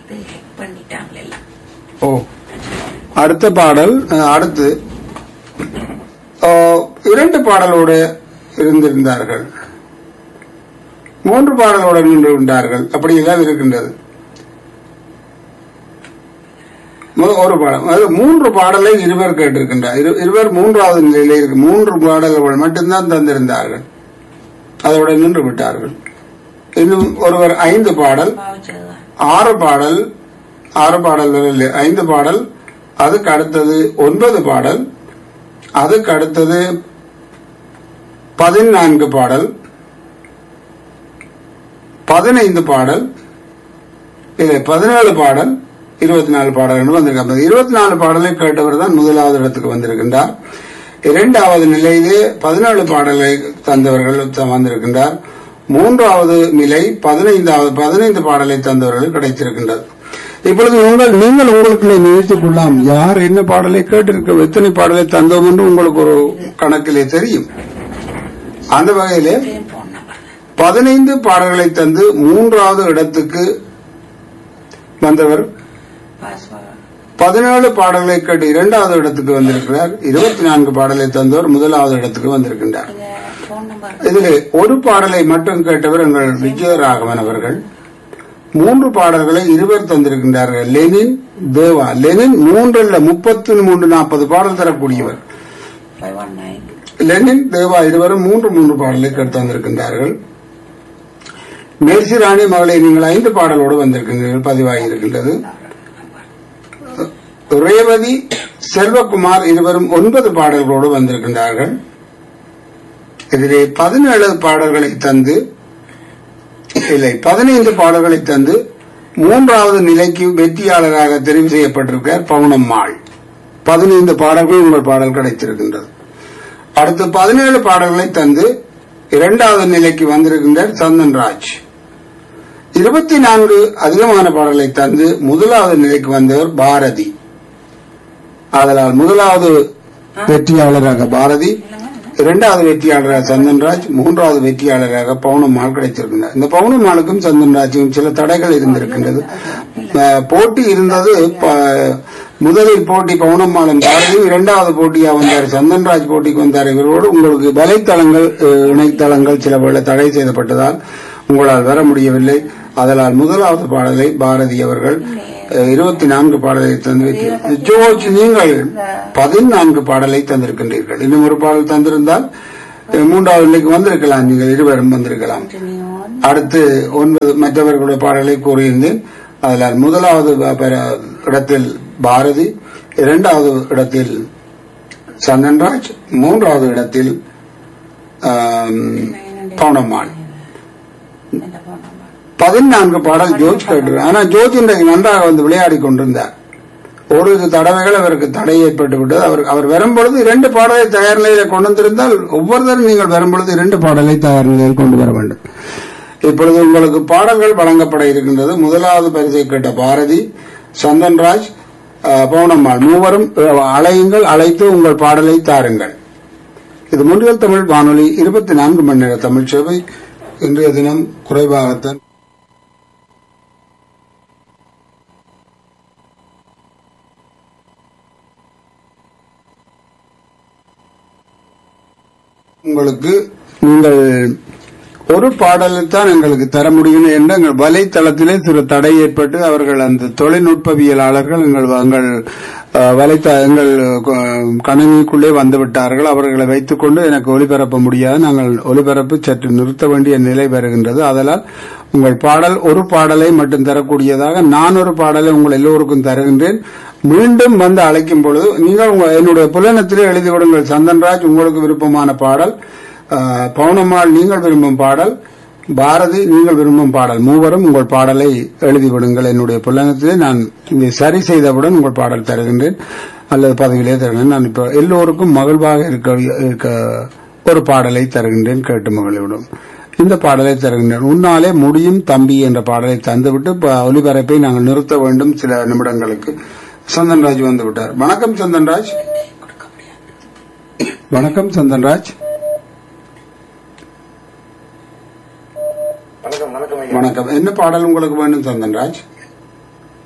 இது ஹெக் பண்ணிட்டாங்க எல்லாம் ஓ அடுத்த பாடல் அஹ், அடுத்து அஹ், இரண்டு பாடலோடு இருந்திருந்தார்கள் மூன்று பாடலோடு நின்று கொண்டார்கள் அப்படியெல்லாம் இருக்கின்றது முதல் ஒரு பாடல் அது மூன்று பாடலை இருவர் கேட்டிருக்கின்றார் இரு- இருவர் மூன்றாவது நிலையில இருக்கு மூன்று பாடல்கள் மட்டும்தான் தந்திருந்தார்கள் அதோட நின்று விட்டார்கள் இன்னும் ஒருவர் ஐந்து பாடல் பாவிச்சதுதான் ஆறு பாடல் ஆறு பாடல் வரல ஐந்து பாடல் அதுக்கு அடுத்தது ஒன்பது பாடல் அதுக்கு அடுத்தது பதினான்கு பாடல் பதினைந்து பாடல் இல்லை பதினேழு பாடல் இருபத்தி நாலு பாடல் என்று வந்திருக்காங்க இருபத்தி நாலு பாடலை கேட்டவர் தான் முதலாவது இடத்துக்கு வந்திருக்கின்றார் இரண்டாவது நிலையிலே பதினேழு பாடலை தந்தவர்கள் த- வந்திருக்கின்றார் மூன்றாவது நிலை பதினைந்தாவது பதினைந்து பாடலை தந்தவர்கள் கிடைத்திருக்கின்றது இப்பொழுது உங்கள் நீங்கள் உங்களுக்குள்ளே நினைத்துக் கொள்ளலாம் யார் என்ன பாடலை கேட்டிருக்க எத்தனை பாடலை தந்தோம் என்று உங்களுக்கு ஒரு கணக்கிலே தெரியும் அந்த வகையிலே போன் நம்பர் பதினைந்து பாடல்களை தந்து மூன்றாவது இடத்துக்கு வந்தவர் பாஸ்வேர்டு பதினேழு பாடல்களை கேட்டு இரண்டாவது இடத்துக்கு வந்திருக்கிறார் இருபத்தி நான்கு பாடலை தந்தவர் முதலாவது இடத்துக்கு வந்திருக்கின்றார் இந்த போன் நம்பர் இதில் ஒரு பாடலை மட்டும் கேட்டவர் எங்கள் விஜயராகவன் அவர்கள் மூன்று பாடல்களை இருவர் தந்திருக்கின்றார்கள் லெனின் தேவா லெனின் மூன்றில் முப்பத்தி மூன்று நாற்பது பாடல் தரக்கூடியவர் five one nine Lenin Deva இருவரும் மூன்று மூன்று பாடலை கேட்டு தந்திருக்கின்றார்கள் மேர்சி ராணி மகளை நீங்கள் ஐந்து பாடலோடு வந்திருக்கின்றீர்கள் பதிவாகி இருக்கின்றது ரேவதி செல்வகுமார் இருவரும் ஒன்பது பாடல்களோடு வந்திருக்கின்றார்கள் இதிலே பதினேழு பாடல்களை தந்து இல்லை பதினைந்து பாடல்களை தந்து மூன்றாவது நிலைக்கு வெற்றியாளராக தெரிவு செய்யப்பட்டிருக்கிறார் பவுனம்மாள் பதினைந்து பாடல்கள் உங்கள் பாடல் கிடைத்திருக்கின்றது அடுத்து பதினேழு பாடல்களை தந்து இரண்டாவது நிலைக்கு வந்திருக்கின்றார் சந்தன்ராஜ் இருபத்தி நான்கு அதிகமான பாடல்களை தந்து முதலாவது நிலைக்கு வந்தவர் பாரதி ஆதலால் முதலாவது வெற்றியாளராக பாரதி இரண்டாவது வெற்றியாளராக சந்தன்ராஜ் மூன்றாவது வெற்றியாளராக பவுனம்மாள் கிடைத்திருக்கின்றார் இந்த பவுனம்மாளுக்கும் சந்தன்ராஜுக்கும் சில தடைகள் இருந்திருக்கின்றது அஹ், போட்டி இருந்தது ப- முதலில் போட்டி பவுனம்மாளும் பாரதியும் இரண்டாவது போட்டியா வந்தார் சந்தன்ராஜ் போட்டிக்கு வந்தார் இவரோடு உங்களுக்கு வலைத்தளங்கள் அஹ், இணையதளங்கள் சில வேளை தடை செய்யப்பட்டதால் உங்களால் வர முடியவில்லை அதனால் முதலாவது பாடலை பாரதி அவர்கள் அஹ், இருபத்தி நான்கு பாடலை தந்து வைத்தீர்கள். ஜோர்ஜ் நீங்கள் பதினான்கு பாடலை தந்திருக்கின்றீர்கள் இன்னும் ஒரு பாடல் தந்திருந்தால் அஹ், மூன்றாவது நிலைக்கு வந்திருக்கலாம் நீங்கள் இருவரும் வந்திருக்கலாம் கண்டினியூ ஆன் அடுத்து ஒன்பது மற்றவர்களுடைய பாடலை கூறியிருந்தேன் அதில் முதலாவது ப- பெற- இடத்தில் பாரதி இரண்டாவது இடத்தில் சந்தன்ராஜ் மூன்றாவது இடத்தில் ஆம், பவுனம்மாள் இந்த போன் நம்பர் பதினான்கு பாடல் ஜோர்ஜ் கேட்டு ஆனா ஜோர்ஜ் இன்றைக்கு நன்றாக வந்து விளையாடி கொண்டிருந்தார் ஒரு இரு தடவைகள் அவருக்கு தடை ஏற்பட்டு விட்டது அவர் அவர் வரும்பொழுது இரண்டு பாடலை தயார் நிலையில கொண்டு வந்திருந்தால் ஒவ்வொருத்தரும் நீங்கள் வரும்பொழுது இரண்டு பாடலை தயார் நிலையில் கொண்டு வர வேண்டும் இப்பொழுது உங்களுக்கு பாடல்கள் வழங்கப்பட இருக்கின்றது முதலாவது பரிசை கேட்ட பாரதி சந்தன்ராஜ் அஹ், பவுனம்மாள் மூவரும் அஹ், அழையுங்கள் அழைத்து உங்கள் பாடலை தாருங்கள் இது முன்னில் தமிழ் வானொலி இருபத்தி நான்கு மணி நேர தமிழ் சேவை இன்றைய தினம் குறைவாகத்தான் உங்களுக்கு நீங்கள் ஒரு பாடலை தான் எங்களுக்கு தர முடியும் என்று எங்கள் வலைத்தளத்திலே சிறு தடை ஏற்பட்டு அவர்கள் அந்த தொழில்நுட்பவியலாளர்கள் எங்கள் எங்கள் அஹ், வலைத்த எங்கள் அஹ், கணினிக்குள்ளே வந்து விட்டார்கள் அவர்களை வைத்துக்கொண்டு எனக்கு ஒளிபரப்ப முடியாது நாங்கள் ஒளிபரப்பு சற்று நிறுத்த வேண்டிய நிலை வருகின்றது அதனால் உங்கள் பாடல் ஒரு பாடலை மட்டும் தரக்கூடியதாக நான் ஒரு பாடலை உங்கள் எல்லோருக்கும் தருகின்றேன் மீண்டும் வந்து அழைக்கும் பொழுது நீங்கள் உங்க என்னுடைய புலனத்திலே எழுதி விடுங்கள் சந்தன்ராஜ் உங்களுக்கு விருப்பமான பாடல் அஹ், பவுனம்மாள் நீங்கள் விரும்பும் பாடல் பாரதி நீங்கள் விரும்பும் பாடல் மூவரும் உங்கள் பாடலை எழுதி விடுங்கள் என்னுடைய புலனத்திலே நான் இதை சரி செய்தவுடன் உங்கள் பாடல் தருகின்றேன் அல்லது பதவியிலே தருகின்றேன் நான் இப்ப எல்லோருக்கும் மகிழ்வாக இருக்க இருக்க ஒரு பாடலை தருகின்றேன் கேட்டு மகிழ்விடும் இந்த பாடலை தருகின்றேன் உன்னாலே முடியும் தம்பி என்ற பாடலை தந்துவிட்டு இப்ப ஒலிபரப்பை நாங்கள் நிறுத்த வேண்டும் சில நிமிடங்களுக்கு சந்தன்ராஜ் வந்து விட்டார் வணக்கம் சந்தன்ராஜ் கொடுக்க முடியாது வணக்கம் சந்தன்ராஜ் வணக்கம் வணக்கம் ஐயா வணக்கம் என்ன பாடல் உங்களுக்கு வேண்டும் சந்தன்ராஜ்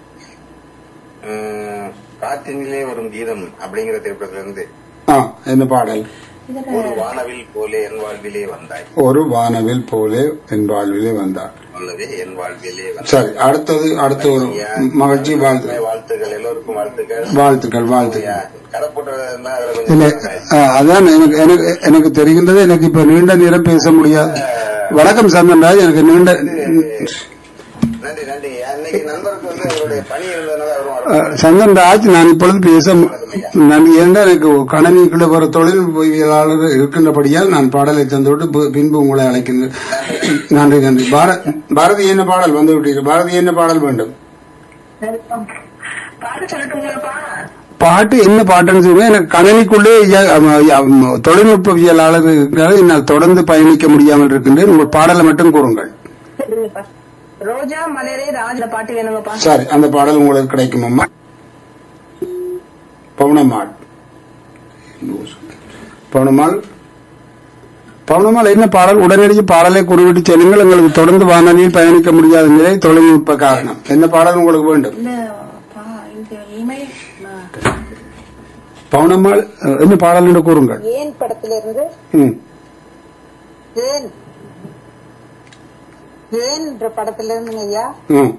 உம், காற்றினிலே வரும் கீதம் அப்படிங்கிற திரைப்படத்துல இருந்து ஆ என்ன பாடல் இதுல ஒரு வானவில் போலே என் வாழ்விலே வந்தாய் ஒரு வானவில் போலே என் வாழ்விலே வந்தார் அல்லது என் வாழ்விலே வந்தாய் சரி அடுத்தது அடுத்த ஒரு மகிழ்ச்சி வாழ்த்து வாழ்த்துக்கள் எல்லோருக்கும் வாழ்த்துக்கள் வாழ்த்துக்கள் வாழ்த்துக்கள் கடை போட்டதுன்னா அதுல இல்ல கொஞ்சம் ஆ, அதான் எனக்கு எனக்கு எனக்கு தெரிகின்றது எனக்கு இப்ப நீண்ட நேரம் பேச முடியாது வணக்கம் சந்தன்ராஜ் எனக்கு நீண்ட நன்றி நன்றி அன்னைக்கு நண்பருக்கு வந்து அவருடைய பணி இருந்ததுனால அவரும் வர அஹ், சந்தன்ராஜ் நான் இப்பொழுது பேச மு- நான் ஏன்னா எனக்கு கணனிக்குள்ள வர தொழில்நுட்பவியலாளர் இருக்கின்றபடியால் நான் பாடலை தந்துவிட்டு பி- பின்பு உங்களை அழைக்கின்றேன் நன்றி நன்றி பார- பாரதி என்ன பாடல் வந்து விட்டீர்கள் பாரதி என்ன பாடல் வேண்டும் பாட்டு சொல்லட்டுங்களாப்பா பாட்டு என்ன பாட்டுன்னு சொல்லுங்க எனக்கு கணனிக்குள்ளே ஐயா- அம- அம- தொழில்நுட்பவியலாளர் இருக்கிறார் என்னால் தொடர்ந்து பயணிக்க முடியாமல் இருக்கின்றேன் உங்கள் பாடலை மட்டும் கூறுங்கள் சரிங்கப்பா ரோஜா மலரே ராஜ பாட்டு வேணுங்கப்பா சரி அந்த பாடல் உங்களுக்கு கிடைக்கும் அம்மா பவுனம்மாள் பவுனம்மாள் பவுனம்மாள் என்ன பாடல் உடனடியாக பாடலை குறிவிட்டு செல்லுங்கள் எங்களுக்கு தொடர்ந்து வானொலியில் பயணிக்க முடியாத நிலை தொழில்நுட்ப காரணம் என்ன பாடல் உங்களுக்கு வேண்டும் இல்ல பா- இந்த இமெயில் பவுனம்மாள் அஹ், என்ன பாடல் என்று கூறுங்கள் ஏன் படத்துல இருந்து ம் ஏன் ஏன்ற படத்துல இருந்துங்க ஐயா ம்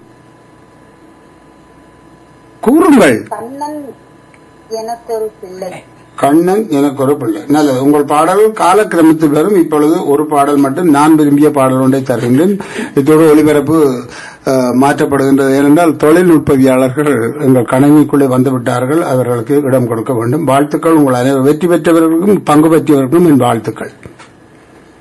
கூறுங்கள் கண்ணன் எனக்கு ஒரு பிள்ளை கண்ணன் எனக்கு ஒரு பிள்ளை நல்லது உங்கள் பாடல் காலக்கிரமத்தில் வரும் இப்பொழுது ஒரு பாடல் மட்டும் நான் விரும்பிய பாடல் ஒன்றை தருகின்றேன் இதோடு ஒளிபரப்பு அஹ், மாற்றப்படுகின்றது ஏனென்றால் தொழில்நுட்பவியாளர்கள் எங்கள் கணனிக்குள்ளே வந்து விட்டார்கள் அவர்களுக்கு இடம் கொடுக்க வேண்டும் வாழ்த்துக்கள் உங்கள் அனைவரும் வெற்றி பெற்றவர்களுக்கும் பங்கு பெற்றவர்களுக்கும் என் வாழ்த்துக்கள்